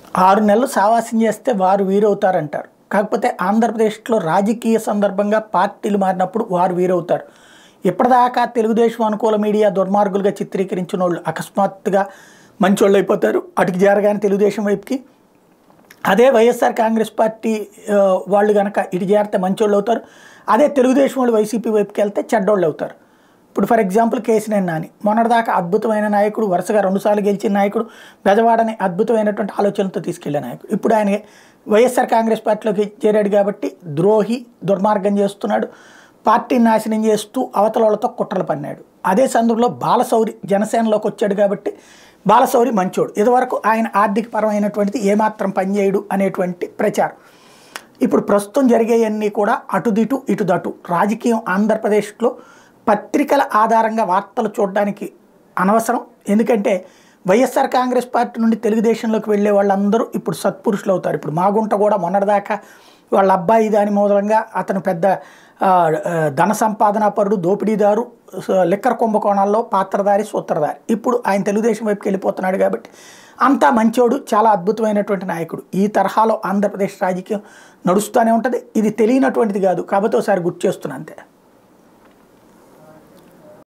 ఆరు నెలలు సావాసం చేస్తే వారు వీరవుతారంటారు కాకపోతే ఆంధ్రప్రదేశ్లో రాజకీయ సందర్భంగా పార్టీలు మారినప్పుడు వారు వీరవుతారు ఇప్పటిదాకా తెలుగుదేశం అనుకూల మీడియా దుర్మార్గులుగా చిత్రీకరించిన వాళ్ళు అకస్మాత్తుగా మంచోళ్ళు అయిపోతారు అటుకి జరగానే తెలుగుదేశం వైపుకి అదే వైఎస్ఆర్ కాంగ్రెస్ పార్టీ ఆ, వాళ్ళు కనుక ఇటు చేరితే మంచోళ్ళు అవుతారు అదే తెలుగుదేశం వాళ్ళు వైసీపీ వైపుకి వెళ్తే చెడ్డోళ్ళు అవుతారు ఇప్పుడు ఫర్ ఎగ్జాంపుల్ కేసినేని నాని మొన్నటిదాకా అద్భుతమైన నాయకుడు వరుసగా రెండుసార్లు గెలిచిన నాయకుడు బెజవాడని అద్భుతమైనటువంటి ఆలోచనలతో తీసుకెళ్లే నాయకుడు ఇప్పుడు ఆయన వైఎస్ఆర్ కాంగ్రెస్ పార్టీలోకి చేరాడు కాబట్టి ద్రోహి దుర్మార్గం చేస్తున్నాడు పార్టీని నాశనం చేస్తూ అవతల వాళ్ళతో కుట్రలు పన్నాడు అదే సందర్భంలో బాలశౌరి జనసేనలోకి వచ్చాడు కాబట్టి బాలశౌరి మంచోడు ఇదివరకు ఆయన ఆర్థిక పరమైనటువంటిది ఏమాత్రం పనిచేయడు అనేటువంటి ప్రచారం ఇప్పుడు ప్రస్తుతం జరిగేవన్నీ కూడా అటుదిటు ఇటుదటు రాజకీయం ఆంధ్రప్రదేశ్లో పత్రికల ఆధారంగా వార్తలు చూడడానికి అనవసరం ఎందుకంటే వైఎస్ఆర్ కాంగ్రెస్ పార్టీ నుండి తెలుగుదేశంలోకి వెళ్ళే వాళ్ళందరూ ఇప్పుడు సత్పురుషులు అవుతారు ఇప్పుడు మాగుంట కూడా మొన్నటిదాకా వాళ్ళ అబ్బాయి దాని మూలంగా అతను పెద్ద ఆ, ఆ, ధన సంపాదన పరుడు దోపిడీదారు స- లిక్కర్ కుంభకోణాల్లో పాత్రధారి సూత్రధారి ఇప్పుడు ఆయన తెలుగుదేశం వైపుకి వెళ్ళిపోతున్నాడు కాబట్టి అంతా మంచోడు చాలా అద్భుతమైనటువంటి నాయకుడు ఈ తరహాలో ఆంధ్రప్రదేశ్ రాజకీయం నడుస్తూనే ఉంటుంది ఇది తెలియనటువంటిది కాదు కాబట్టి ఒకసారి గుర్తు చేస్తున్నా అంతే